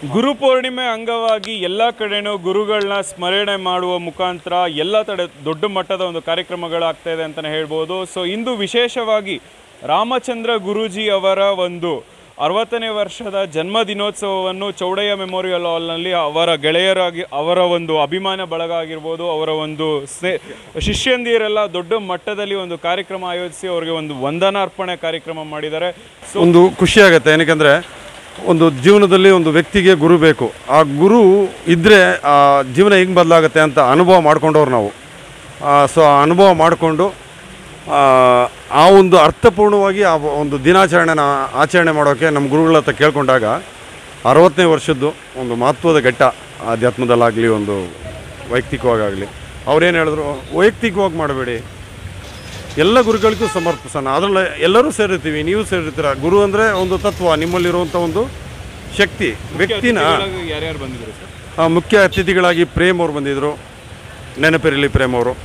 ಗುರು ಪೂರ್ಣಿಮೆ ಅಂಗವಾಗಿ ಎಲ್ಲ ಕಡೆನೂ ಗುರುಗಳನ್ನ ಸ್ಮರಣೆ ಮಾಡುವ ಮುಖಾಂತರ ಎಲ್ಲ ಕಡೆ ದೊಡ್ಡ ಮಟ್ಟದ ಒಂದು ಕಾರ್ಯಕ್ರಮಗಳಾಗ್ತಾ ಇದೆ ಅಂತಲೇ ಹೇಳ್ಬೋದು ಸೊ ಇಂದು ವಿಶೇಷವಾಗಿ ರಾಮಚಂದ್ರ ಗುರೂಜಿ ಅವರ ಒಂದು ಅರವತ್ತನೇ ವರ್ಷದ ಜನ್ಮ ದಿನೋತ್ಸವವನ್ನು ಚೌಡಯ್ಯ ಮೆಮೋರಿಯಲ್ ಹಾಲ್ನಲ್ಲಿ ಅವರ ಗೆಳೆಯರಾಗಿ ಅವರ ಒಂದು ಅಭಿಮಾನ ಬಳಗ ಆಗಿರ್ಬೋದು ಅವರ ಒಂದು ಸ್ನೇ ಶಿಷ್ಯಂದಿಯರೆಲ್ಲ ದೊಡ್ಡ ಮಟ್ಟದಲ್ಲಿ ಒಂದು ಕಾರ್ಯಕ್ರಮ ಆಯೋಜಿಸಿ ಅವರಿಗೆ ಒಂದು ವಂದನಾರ್ಪಣೆ ಕಾರ್ಯಕ್ರಮ ಮಾಡಿದ್ದಾರೆ ಸೊ ಒಂದು ಖುಷಿ ಆಗುತ್ತೆ ಏನಕ್ಕೆಂದರೆ ಒಂದು ಜೀವನದಲ್ಲಿ ಒಂದು ವ್ಯಕ್ತಿಗೆ ಗುರು ಬೇಕು ಆ ಗುರು ಇದ್ದರೆ ಆ ಜೀವನ ಹೆಂಗೆ ಬದಲಾಗುತ್ತೆ ಅಂತ ಅನುಭವ ಮಾಡ್ಕೊಂಡವ್ರು ನಾವು ಸೊ ಆ ಅನುಭವ ಮಾಡಿಕೊಂಡು ಆ ಒಂದು ಅರ್ಥಪೂರ್ಣವಾಗಿ ಆ ಒಂದು ದಿನಾಚರಣೆನ ಆಚರಣೆ ಮಾಡೋಕ್ಕೆ ನಮ್ಮ ಗುರುಗಳ ಹತ್ರ ಕೇಳ್ಕೊಂಡಾಗ ಅರವತ್ತನೇ ವರ್ಷದ್ದು ಒಂದು ಮಹತ್ವದ ಘಟ್ಟ ಆಧ್ಯಾತ್ಮದಲ್ಲಾಗಲಿ ಒಂದು ವೈಯಕ್ತಿಕವಾಗಲಿ ಅವ್ರೇನು ಹೇಳಿದ್ರು ವೈಯಕ್ತಿಕವಾಗಿ ಮಾಡಬೇಡಿ ಎಲ್ಲ ಗುರುಗಳಿಗೂ ಸಮರ್ಪಿಸೋಣ ಅದರಲ್ಲಿ ಎಲ್ಲರೂ ಸೇರಿರ್ತೀವಿ ನೀವು ಸೇರಿರ್ತೀರ ಗುರು ಅಂದರೆ ಒಂದು ತತ್ವ ನಿಮ್ಮಲ್ಲಿರುವಂಥ ಒಂದು ಶಕ್ತಿ ವ್ಯಕ್ತಿನ ಯಾರ್ಯಾರು ಬಂದಿದ್ರು ಸರ್ ಆ, ಮುಖ್ಯ ಅತಿಥಿಗಳಾಗಿ ಪ್ರೇಮ್ ಅವರು ಬಂದಿದ್ದರು ನೆನಪಿರಲಿ ಪ್ರೇಮ್ ಅವರು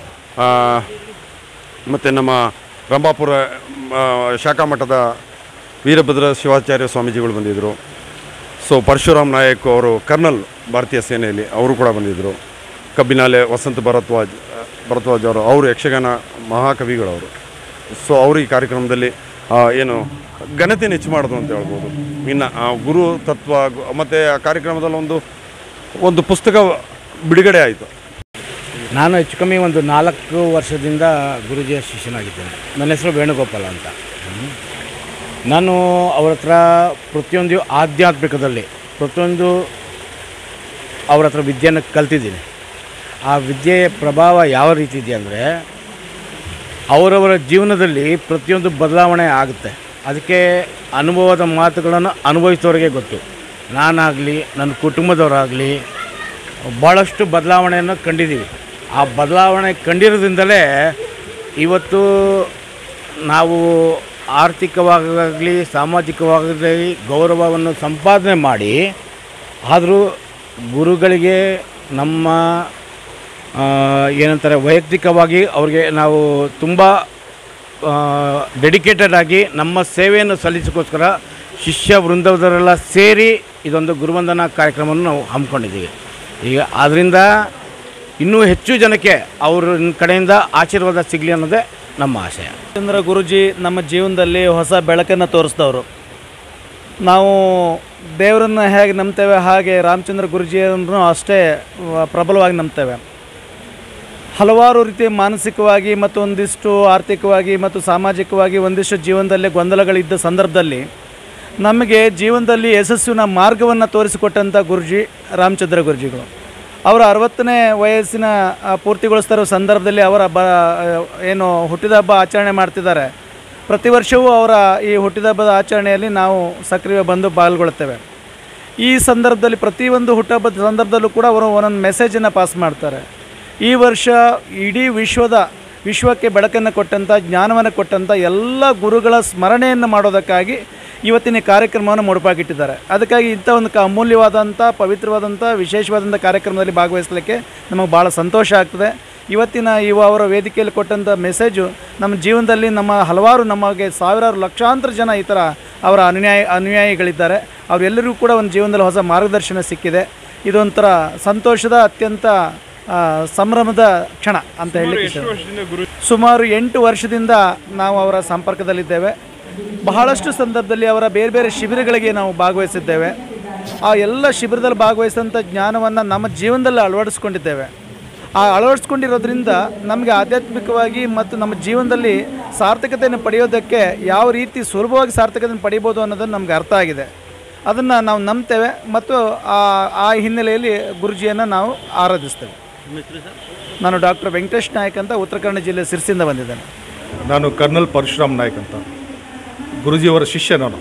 ಮತ್ತು ನಮ್ಮ ರಂಭಾಪುರ ಆ, ಶಾಖಾ ಮಠದ ವೀರಭದ್ರ ಶಿವಾಚಾರ್ಯ ಸ್ವಾಮೀಜಿಗಳು ಬಂದಿದ್ದರು ಸೊ ಪರಶುರಾಮ್ ನಾಯಕ್ ಅವರು ಕರ್ನಲ್ ಭಾರತೀಯ ಸೇನೆಯಲ್ಲಿ ಅವರು ಕೂಡ ಬಂದಿದ್ದರು ಕಬ್ಬಿನಾಲೆ ವಸಂತ ಭರದ್ವಾಜ್ ಭರದ್ವಾಜ್ ಅವರು ಅವರು ಯಕ್ಷಗಾನ ಮಹಾಕವಿಗಳವರು ಸೊ ಅವರು ಈ ಕಾರ್ಯಕ್ರಮದಲ್ಲಿ ಆ, ಏನು ಘನತೆ ಹೆಚ್ಚು ಮಾಡೋದು ಅಂತ ಹೇಳ್ಬೋದು ಇನ್ನು ಆ ಗುರು ತತ್ವ ಗು- ಮತ್ತು ಆ ಕಾರ್ಯಕ್ರಮದಲ್ಲಿ ಒಂದು ಒಂದು ಪುಸ್ತಕ ಬಿಡುಗಡೆ ಆಯಿತು ನಾನು ಹೆಚ್ಚು ಕಮ್ಮಿ ಒಂದು ನಾಲ್ಕು ವರ್ಷದಿಂದ ಗುರುಜಿಯ ಶಿಷ್ಯನಾಗಿದ್ದೇನೆ ನನ್ನ ಹೆಸರು ವೇಣುಗೋಪಾಲ ಅಂತ ಹ್ಮ್. ನಾನು ಅವ್ರ ಹತ್ರ ಪ್ರತಿಯೊಂದು ಆಧ್ಯಾತ್ಮಿಕದಲ್ಲಿ ಪ್ರತಿಯೊಂದು ಅವ್ರ ಹತ್ರ ವಿದ್ಯೆಯನ್ನು ಕಲ್ತಿದ್ದೀನಿ ಆ ವಿದ್ಯೆಯ ಪ್ರಭಾವ ಯಾವ ರೀತಿ ಇದೆ ಅಂದರೆ ಅವರವರ ಜೀವನದಲ್ಲಿ ಪ್ರತಿಯೊಂದು ಬದಲಾವಣೆ ಆಗುತ್ತೆ ಅದಕ್ಕೆ ಅನುಭವದ ಮಾತುಗಳನ್ನು ಅನುಭವಿಸಿದವರಿಗೆ ಗೊತ್ತು ನಾನಾಗಲಿ ನನ್ನ ಕುಟುಂಬದವರಾಗಲಿ ಭಾಳಷ್ಟು ಬದಲಾವಣೆಯನ್ನು ಕಂಡಿದ್ದೀವಿ ಆ ಬದಲಾವಣೆ ಕಂಡಿರೋದ್ರಿಂದಲೇ ಇವತ್ತು ನಾವು ಆರ್ಥಿಕವಾಗಲಿ ಸಾಮಾಜಿಕವಾಗಲಿ ಗೌರವವನ್ನು ಸಂಪಾದನೆ ಮಾಡಿ ಆದರೂ ಗುರುಗಳಿಗೆ ನಮ್ಮ ಆ, ಏನಂತಾರೆ ವೈಯಕ್ತಿಕವಾಗಿ ಅವ್ರಿಗೆ ನಾವು ತುಂಬ ಡೆಡಿಕೇಟೆಡ್ ಆಗಿ ನಮ್ಮ ಸೇವೆಯನ್ನು ಸಲ್ಲಿಸೋಕ್ಕೋಸ್ಕರ ಶಿಷ್ಯ ವೃಂದದವರೆಲ್ಲ ಸೇರಿ ಇದೊಂದು ಗುರುವಂದನಾ ಕಾರ್ಯಕ್ರಮವನ್ನು ನಾವು ಹಮ್ಮಿಕೊಂಡಿದ್ದೀವಿ ಈಗ ಆದ್ದರಿಂದ ಇನ್ನೂ ಹೆಚ್ಚು ಜನಕ್ಕೆ ಅವ್ರ ಕಡೆಯಿಂದ ಆಶೀರ್ವಾದ ಸಿಗಲಿ ಅನ್ನೋದೇ ನಮ್ಮ ಆಶಯ ರಾಮಚಂದ್ರ ಗುರುಜಿ ನಮ್ಮ ಜೀವನದಲ್ಲಿ ಹೊಸ ಬೆಳಕನ್ನು ತೋರಿಸಿದವರು ನಾವು ದೇವರನ್ನು ಹೇಗೆ ನಂಬ್ತೇವೆ ಹಾಗೆ ರಾಮಚಂದ್ರ ಗುರುಜಿಯನ್ನು ಅಷ್ಟೇ ವ- ಪ್ರಬಲವಾಗಿ ನಂಬ್ತೇವೆ ಹಲವಾರು ರೀತಿಯ ಮಾನಸಿಕವಾಗಿ ಮತ್ತು ಒಂದಿಷ್ಟು ಆರ್ಥಿಕವಾಗಿ ಮತ್ತು ಸಾಮಾಜಿಕವಾಗಿ ಒಂದಿಷ್ಟು ಜೀವನದಲ್ಲಿ ಗೊಂದಲಗಳಿದ್ದ ಸಂದರ್ಭದಲ್ಲಿ ನಮಗೆ ಜೀವನದಲ್ಲಿ ಯಶಸ್ವಿನ ಮಾರ್ಗವನ್ನು ತೋರಿಸಿಕೊಟ್ಟಂಥ ಗುರುಜಿ ರಾಮಚಂದ್ರ ಗುರುಜಿಗಳು ಅವರ ಅರವತ್ತನೇ ವಯಸ್ಸಿನ ಆ, ಪೂರ್ತಿಗೊಳಿಸ್ತಾ ಇರೋ ಸಂದರ್ಭದಲ್ಲಿ ಅವರ ಬ ಏನು ಹುಟ್ಟಿದ ಹಬ್ಬ ಆಚರಣೆ ಮಾಡ್ತಿದ್ದಾರೆ ಪ್ರತಿ ವರ್ಷವೂ ಅವರ ಈ ಹುಟ್ಟಿದ ಹಬ್ಬದ ಆಚರಣೆಯಲ್ಲಿ ನಾವು ಸಕ್ರಿಯ ಬಂದು ಪಾಲ್ಗೊಳ್ತೇವೆ ಈ ಸಂದರ್ಭದಲ್ಲಿ ಪ್ರತಿಯೊಂದು ಹುಟ್ಟುಹಬ್ಬದ ಸಂದರ್ಭದಲ್ಲೂ ಕೂಡ ಅವರು ಒಂದೊಂದು ಮೆಸೇಜನ್ನು ಪಾಸ್ ಮಾಡ್ತಾರೆ ಈ ವರ್ಷ ಇಡೀ ವಿಶ್ವದ ವಿಶ್ವಕ್ಕೆ ಬೆಳಕನ್ನು ಕೊಟ್ಟಂಥ ಜ್ಞಾನವನ್ನು ಕೊಟ್ಟಂಥ ಎಲ್ಲ ಗುರುಗಳ ಸ್ಮರಣೆಯನ್ನು ಮಾಡೋದಕ್ಕಾಗಿ ಇವತ್ತಿನ ಈ ಕಾರ್ಯಕ್ರಮವನ್ನು ಮುಡುಪಾಗಿಟ್ಟಿದ್ದಾರೆ ಅದಕ್ಕಾಗಿ ಇಂಥ ಒಂದು ಕ ಅಮೂಲ್ಯವಾದಂಥ ಪವಿತ್ರವಾದಂಥ ವಿಶೇಷವಾದಂಥ ಕಾರ್ಯಕ್ರಮದಲ್ಲಿ ಭಾಗವಹಿಸಲಿಕ್ಕೆ ನಮಗೆ ಭಾಳ ಸಂತೋಷ ಆಗ್ತದೆ ಇವತ್ತಿನ ಇವ ಅವರ ವೇದಿಕೆಯಲ್ಲಿ ಕೊಟ್ಟಂಥ ಮೆಸೇಜು ನಮ್ಮ ಜೀವನದಲ್ಲಿ ನಮ್ಮ ಹಲವಾರು ನಮಗೆ ಸಾವಿರಾರು ಲಕ್ಷಾಂತರ ಜನ ಈ ಥರ ಅವರ ಅನುಯಾಯಿ ಅನುಯಾಯಿಗಳಿದ್ದಾರೆ ಅವರೆಲ್ಲರಿಗೂ ಕೂಡ ಒಂದು ಜೀವನದಲ್ಲಿ ಹೊಸ ಮಾರ್ಗದರ್ಶನ ಸಿಕ್ಕಿದೆ ಇದೊಂಥರ ಸಂತೋಷದ ಅತ್ಯಂತ ಆ, ಸಂಭ್ರಮದ ಕ್ಷಣ ಅಂತ ಹೇಳಲಿಕ್ಕೆ ಇಷ್ಟ ವರ್ಷದಿಂದ ಗುರು ಸುಮಾರು ಎಂಟು ವರ್ಷದಿಂದ ನಾವು ಅವರ ಸಂಪರ್ಕದಲ್ಲಿದ್ದೇವೆ ಬಹಳಷ್ಟು ಸಂದರ್ಭದಲ್ಲಿ ಅವರ ಬೇರೆ ಬೇರೆ ಶಿಬಿರಗಳಿಗೆ ನಾವು ಭಾಗವಹಿಸಿದ್ದೇವೆ ಆ ಎಲ್ಲ ಶಿಬಿರದಲ್ಲಿ ಭಾಗವಹಿಸಿದಂಥ ಜ್ಞಾನವನ್ನು ನಮ್ಮ ಜೀವನದಲ್ಲಿ ಅಳವಡಿಸ್ಕೊಂಡಿದ್ದೇವೆ ಆ ಅಳವಡಿಸ್ಕೊಂಡಿರೋದ್ರಿಂದ ನಮಗೆ ಆಧ್ಯಾತ್ಮಿಕವಾಗಿ ಮತ್ತು ನಮ್ಮ ಜೀವನದಲ್ಲಿ ಸಾರ್ಥಕತೆಯನ್ನು ಪಡೆಯೋದಕ್ಕೆ ಯಾವ ರೀತಿ ಸುಲಭವಾಗಿ ಸಾರ್ಥಕತೆಯನ್ನು ಪಡಿಬೋದು ಅನ್ನೋದನ್ನು ನಮ್ಗೆ ಅರ್ಥ ಆಗಿದೆ ಅದನ್ನು ನಾವು ನಂಬ್ತೇವೆ ಮತ್ತು ಆ ಆ ಹಿನ್ನೆಲೆಯಲ್ಲಿ ಗುರುಜಿಯನ್ನು ನಾವು ಆರಾಧಿಸ್ತೇವೆ ನಾನು ಡಾಕ್ಟರ್ ವೆಂಕಟೇಶ್ ನಾಯಕ್ ಅಂತ ಉತ್ತರ ಕನ್ನಡ ಜಿಲ್ಲೆ ಸಿರ್ಸಿಂದ ಬಂದಿದ್ದೇನೆ ನಾನು ಕರ್ನಲ್ ಪರಶುರಾಮ್ ನಾಯಕ್ ಅಂತ ಗುರುಜಿಯವರ ಶಿಷ್ಯ ನಾನು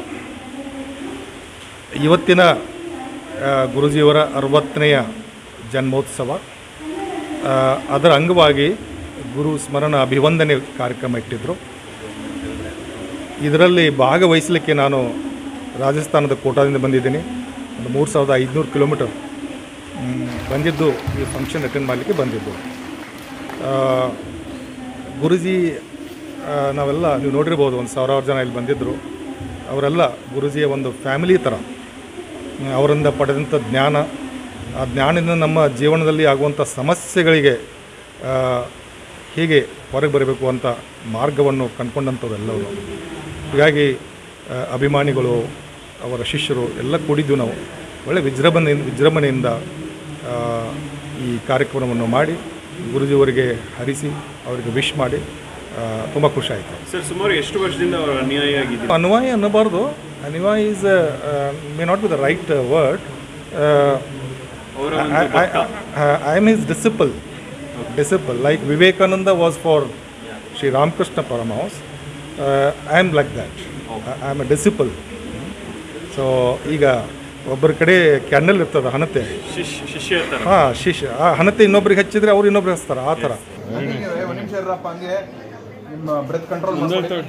ಇವತ್ತಿನ ಆ, ಗುರುಜಿಯವರ ಅರವತ್ತನೆಯ ಜನ್ಮೋತ್ಸವ ಆ, ಅದರ ಅಂಗವಾಗಿ ಗುರು ಸ್ಮರಣ ಅಭಿವಂದನೆ ಕಾರ್ಯಕ್ರಮ ಇಟ್ಟಿದ್ದರು ಇದರಲ್ಲಿ ಭಾಗವಹಿಸಲಿಕ್ಕೆ ನಾನು ರಾಜಸ್ಥಾನದ ಕೋಟಾದಿಂದ ಬಂದಿದ್ದೀನಿ ಒಂದು ಮೂರು ಸಾವಿರದ ಐದುನೂರು ಕಿಲೋಮೀಟರ್ ಮ್, ಬಂದಿದ್ದು ಈ ಫಂಕ್ಷನ್ ಅಟೆಂಡ್ ಮಾಡಲಿಕ್ಕೆ ಬಂದಿದ್ದು ಆ, ಗುರುಜಿ ಆ, ನಾವೆಲ್ಲ ನೀವು ನೋಡಿರ್ಬೋದು ಒಂದು ಸಾವಿರಾರು ಜನ ಇಲ್ಲಿ ಬಂದಿದ್ದರು ಅವರೆಲ್ಲ ಗುರುಜಿಯ ಒಂದು ಫ್ಯಾಮಿಲಿ ಥರ ಅವರಿಂದ ಪಡೆದಂಥ ಜ್ಞಾನ ಆ ಜ್ಞಾನದಿಂದ ನಮ್ಮ ಜೀವನದಲ್ಲಿ ಆಗುವಂಥ ಸಮಸ್ಯೆಗಳಿಗೆ ಆ, ಹೇಗೆ ಹೊರಗೆ ಬರಬೇಕು ಅಂತ ಮಾರ್ಗವನ್ನು ಕಂಡುಕೊಂಡಂಥವ್ರು ಎಲ್ಲರೂ ಹೀಗಾಗಿ ಆ, ಅಭಿಮಾನಿಗಳು ಅವರ ಶಿಷ್ಯರು ಎಲ್ಲ ಕೂಡಿದ್ದು ನಾವು ಒಳ್ಳೆ ವಿಜೃಂಭಣೆಯಿಂದ ವಿಜೃಂಭಣೆಯಿಂದ ಆ, ಈ ಕಾರ್ಯಕ್ರಮವನ್ನು ಮಾಡಿ ಗುರುಜಿಯವರಿಗೆ ಹರಿಸಿ ಅವರಿಗೆ ವಿಶ್ ಮಾಡಿ ತುಂಬ ಖುಷಿ ಆಯಿತು ಸರ್ ಸುಮಾರು ಎಷ್ಟು ವರ್ಷದಿಂದ ಅವರು ಅನ್ಯಾಯ ಆಗಿದ್ದೀರಿ ಅನ್ವಾಯ ಅನ್ನಬಾರ್ದು ಅನ್ವಾಯ is may not be the right word ಅವರ I am his disciple disciple like Vivekananda was for Shri Ramakrishna Paramahans I am like that I am a disciple so ಈಗ ಒಬ್ಬರ ಕಡೆ ಕ್ಯಾಂಡಲ್ ಇರ್ತದೆ ಹಣತೆ ಶಿಷ್ಯ ಶಿಷ್ಯ ಥರ ಹಾಂ ಶಿಷ್ಯ ಆ ಹಣತೆ ಇನ್ನೊಬ್ರಿಗೆ ಹಚ್ಚಿದ್ರೆ ಅವ್ರು ಇನ್ನೊಬ್ರಿಗೆ ಹಚ್ತಾರೆ ಆ ಥರ ಒಂದು ನಿಮಿಷ ಇರಪ್ಪ ಹಂಗೆ ನಿಮ್ಮ ಬ್ರೆತ್ ಕಂಟ್ರೋಲ್ ಮಾಡ್ಕೊಳ್ಳಿ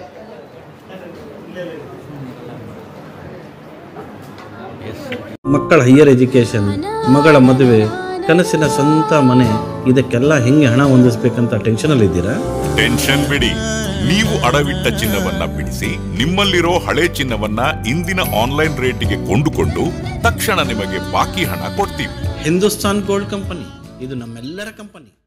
ಮಕ್ಕಳ ಹೈಯರ್ ಎಜುಕೇಷನ್ ಮಗಳ ಮದುವೆ ಕನಸಿನ ಸ್ವಂತ ಮನೆ ಇದಕ್ಕೆಲ್ಲ ಹೆಂಗೆ ಹಣ ಹೊಂದಿಸ್ಬೇಕಂತ ಟೆನ್ಷನಲ್ಲಿದ್ದೀರಾ ಟೆನ್ಷನ್ ಬಿಡಿ ನೀವು ಅಡವಿಟ್ಟ ಚಿನ್ನವನ್ನ ಬಿಡಿಸಿ ನಿಮ್ಮಲ್ಲಿರೋ ಹಳೆ ಚಿನ್ನವನ್ನ ಇಂದಿನ ಆನ್ಲೈನ್ ರೇಟಿಗೆ ಕೊಂಡುಕೊಂಡು ತಕ್ಷಣ ನಿಮಗೆ ಬಾಕಿ ಹಣ ಕೊಡ್ತೀವಿ ಹಿಂದೂಸ್ತಾನ್ ಗೋಲ್ಡ್ ಕಂಪನಿ ಇದು ನಮ್ಮೆಲ್ಲರ ಕಂಪನಿ